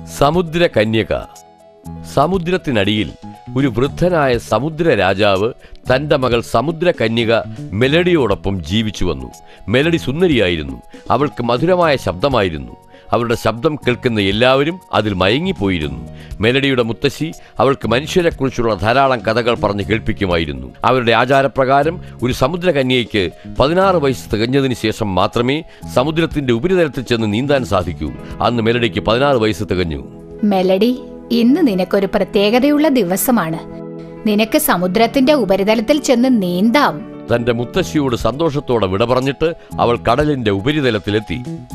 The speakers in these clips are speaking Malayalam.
സമുദ്ര കന്യക സമുദ്രത്തിനടിയിൽ ഒരു വൃദ്ധനായ സമുദ്ര രാജാവ് തന്റെ മകൾ സമുദ്ര കന്യക മെലഡിയോടൊപ്പം ജീവിച്ചു വന്നു മെലഡി സുന്ദരിയായിരുന്നു അവൾക്ക് മധുരമായ ശബ്ദമായിരുന്നു അവരുടെ ശബ്ദം കേൾക്കുന്ന എല്ലാവരും അതിൽ മയങ്ങിപ്പോയിരുന്നു മെലഡിയുടെ മുത്തശ്ശി അവൾക്ക് മനുഷ്യരെക്കുറിച്ചുള്ള ധാരാളം കഥകൾ പറഞ്ഞ് കേൾപ്പിക്കുമായിരുന്നു അവരുടെ ആചാരപ്രകാരം ഒരു സമുദ്രകന്യയ്ക്ക് പതിനാറ് വയസ്സ് തികഞ്ഞതിന് ശേഷം മാത്രമേ സമുദ്രത്തിന്റെ ഉപരിതലത്തിൽ ചെന്ന് നീന്താൻ സാധിക്കൂ അന്ന് മെലഡിക്ക് പതിനാറ് വയസ്സ് തികഞ്ഞു മെലഡി ഇന്ന് നിനക്കൊരു പ്രത്യേകതയുള്ള ദിവസമാണ് നിനക്ക് സമുദ്രത്തിന്റെ ഉപരിതലത്തിൽ ചെന്ന് നീന്താം തന്റെ മുത്തശ്ശിയോട് സന്തോഷത്തോടെ വിട പറഞ്ഞിട്ട് അവൾ കടലിന്റെ ഉപരിതലത്തിലെത്തി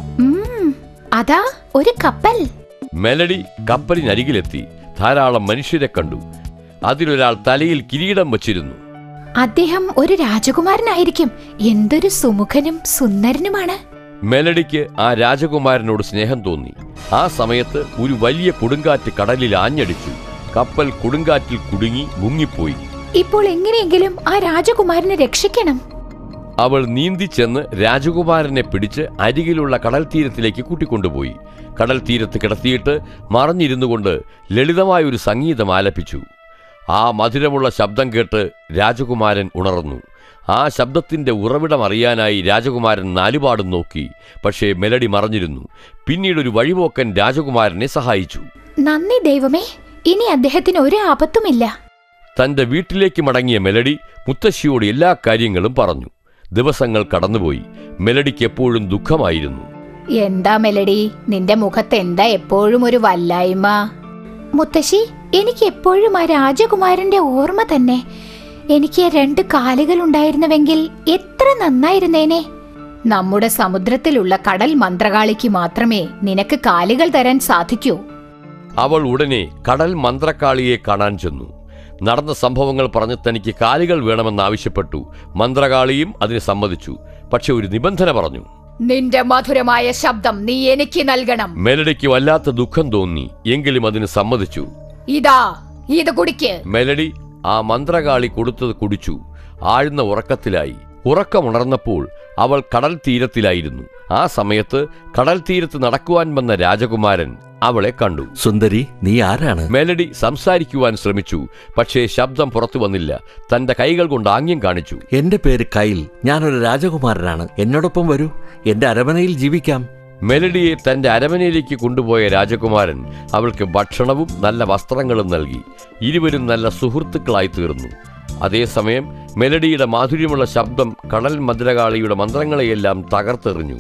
ഉം, അതാ ഒരു കപ്പൽ മെലഡി കപ്പലിനരികിലെത്തി ധാരാളം മനുഷ്യരെ കണ്ടു അതിലൊരാൾ തലയിൽ കിരീടം വച്ചിരുന്നു അദ്ദേഹം ഒരു രാജകുമാരനായിരിക്കും എന്തൊരു സുമുഖനും സുന്ദരനുമാണ് മെലഡിക്ക് ആ രാജകുമാരനോട് സ്നേഹം തോന്നി ആ സമയത്ത് ഒരു വലിയ കൊടുങ്കാറ്റ് കടലിൽ ആഞ്ഞടിച്ചു കപ്പൽ കൊടുങ്കാറ്റിൽ കുടുങ്ങി മുങ്ങിപ്പോയി ഇപ്പോൾ എങ്ങനെയെങ്കിലും ആ രാജകുമാരനെ രക്ഷിക്കണം അവൾ നീന്തി ചെന്ന് രാജകുമാരനെ പിടിച്ച് അരികിലുള്ള കടൽ തീരത്തിലേക്ക് കൂട്ടിക്കൊണ്ടുപോയി കടൽ തീരത്ത് കിടത്തിയിട്ട് മറഞ്ഞിരുന്നു കൊണ്ട് ലളിതമായ ഒരു സംഗീതം ആലപിച്ചു ആ മധുരമുള്ള ശബ്ദം കേട്ട് രാജകുമാരൻ ഉണർന്നു ആ ശബ്ദത്തിന്റെ ഉറവിടം അറിയാനായി രാജകുമാരൻ നാലുപാടും നോക്കി പക്ഷേ മെലഡി മറഞ്ഞിരുന്നു പിന്നീട് ഒരു വഴിപോക്കൻ രാജകുമാരനെ സഹായിച്ചു നന്ദി ദൈവമേ ഇനി അദ്ദേഹത്തിന് ഒരു ആപത്തുമില്ല തന്റെ വീട്ടിലേക്ക് മടങ്ങിയ മെലഡി മുത്തശ്ശിയോട് എല്ലാ കാര്യങ്ങളും പറഞ്ഞു ദിവസങ്ങൾ കടന്നുപോയി മെലഡിക്ക് എപ്പോഴും ദുഃഖമായിരുന്നു എന്താ മെലഡി നിന്റെ മുഖത്ത് എന്താ എപ്പോഴും ഒരു വല്ലായ്മ മുത്തശ്ശി എനിക്ക് എപ്പോഴും ആ രാജകുമാരന്റെ ഓർമ്മ തന്നെ എനിക്ക് രണ്ട് കാലുകൾ ഉണ്ടായിരുന്നുവെങ്കിൽ എത്ര നന്നായിരുന്നേനെ നമ്മുടെ സമുദ്രത്തിലുള്ള കടൽ മന്ത്രകാളിക്ക് മാത്രമേ നിനക്ക് കാലുകൾ തരാൻ സാധിക്കൂ അവൾ ഉടനെ കടൽ മന്ത്രക്കാളിയെ കാണാൻ ചെന്നു നടന്ന സംഭവങ്ങൾ പറഞ്ഞ് തനിക്ക് കാലുകൾ വേണമെന്നാവശ്യപ്പെട്ടു മന്ത്രകാളിയും അതിന് സമ്മതിച്ചു പക്ഷെ ഒരു നിബന്ധന പറഞ്ഞു നിന്റെ മധുരമായ ശബ്ദം നീ എനിക്ക് നൽകണം മെലഡിക്ക് വല്ലാത്ത ദുഃഖം തോന്നി എങ്കിലും അതിന് സമ്മതിച്ചു ഇതാ ഇത് കുടിക്ക് മെലഡി ആ മന്ത്രകാളി കൊടുത്തത് കുടിച്ചു ആഴ്ന്ന ഉറക്കത്തിലായി ഉറക്കമുണർന്നപ്പോൾ അവൾ കടൽ തീരത്തിലായിരുന്നു ആ സമയത്ത് കടൽ തീരത്ത് നടക്കുവാൻ വന്ന രാജകുമാരൻ അവളെ കണ്ടു സുന്ദരി നീ ആരാണ് മെലഡി സംസാരിക്കുവാൻ ശ്രമിച്ചു പക്ഷേ ശബ്ദം പുറത്തു വന്നില്ല തന്റെ കൈകൾ കൊണ്ട് ആംഗ്യം കാണിച്ചു എന്റെ പേര് കൈൽ ഞാനൊരു രാജകുമാരനാണ് എന്നോടൊപ്പം വരൂ എന്റെ അരമനയിൽ ജീവിക്കാം മെലഡിയെ തന്റെ അരമനയിലേക്ക് കൊണ്ടുപോയ രാജകുമാരൻ അവൾക്ക് ഭക്ഷണവും നല്ല വസ്ത്രങ്ങളും നൽകി ഇരുവരും നല്ല സുഹൃത്തുക്കളായി തീർന്നു അതേസമയം മെലഡിയുടെ മാധുര്യമുള്ള ശബ്ദം കടൽ മധുരകാളിയുടെ മന്ത്രങ്ങളെയെല്ലാം തകർത്തെറിഞ്ഞു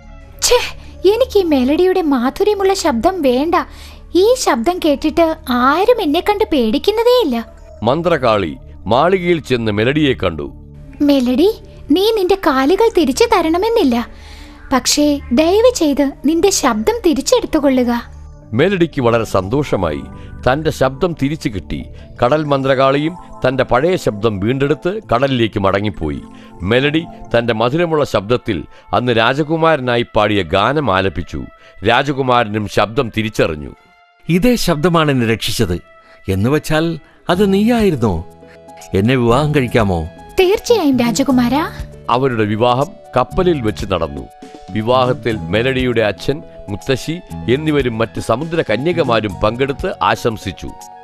ഛേ എനിക്ക് ഈ മെലഡിയുടെ മാധുര്യമുള്ള ശബ്ദം വേണ്ട ഈ ശബ്ദം കേട്ടിട്ട് ആരും എന്നെ കണ്ട് പേടിക്കുന്നതേയില്ല മന്ത്രകാളി മാളികയിൽ ചെന്ന് മെലഡിയെ കണ്ടു മെലഡി നീ നിന്റെ കാലുകൾ തിരിച്ചു തരണമെന്നില്ല പക്ഷേ ദയവ് ചെയ്ത് നിന്റെ ശബ്ദം തിരിച്ചെടുത്തുകൊള്ളുക മെലഡിക്ക് വളരെ സന്തോഷമായി തന്റെ ശബ്ദം തിരിച്ചു കിട്ടി കടൽ മന്ത്രകാളിയും തന്റെ പഴയ ശബ്ദം വീണ്ടെടുത്ത് കടലിലേക്ക് മടങ്ങിപ്പോയി മെലഡി തന്റെ മധുരമുള്ള ശബ്ദത്തിൽ അന്ന് രാജകുമാരനായി പാടിയ ഗാനം ആലപിച്ചു രാജകുമാരനും ശബ്ദം തിരിച്ചറിഞ്ഞു ഇതേ ശബ്ദമാണ് എന്നെ രക്ഷിച്ചത് എന്ന് വെച്ചാൽ അത് നീയായിരുന്നോ എന്നെ വിവാഹം കഴിക്കാമോ തീർച്ചയായും രാജകുമാരാ അവരുടെ വിവാഹം കപ്പലിൽ വെച്ച് നടന്നു വിവാഹത്തിൽ മെലഡിയുടെ അച്ഛൻ മുത്തശ്ശി എന്നിവരും മറ്റ് സമുദ്ര കന്യകമാരും പങ്കെടുത്ത് ആശംസിച്ചു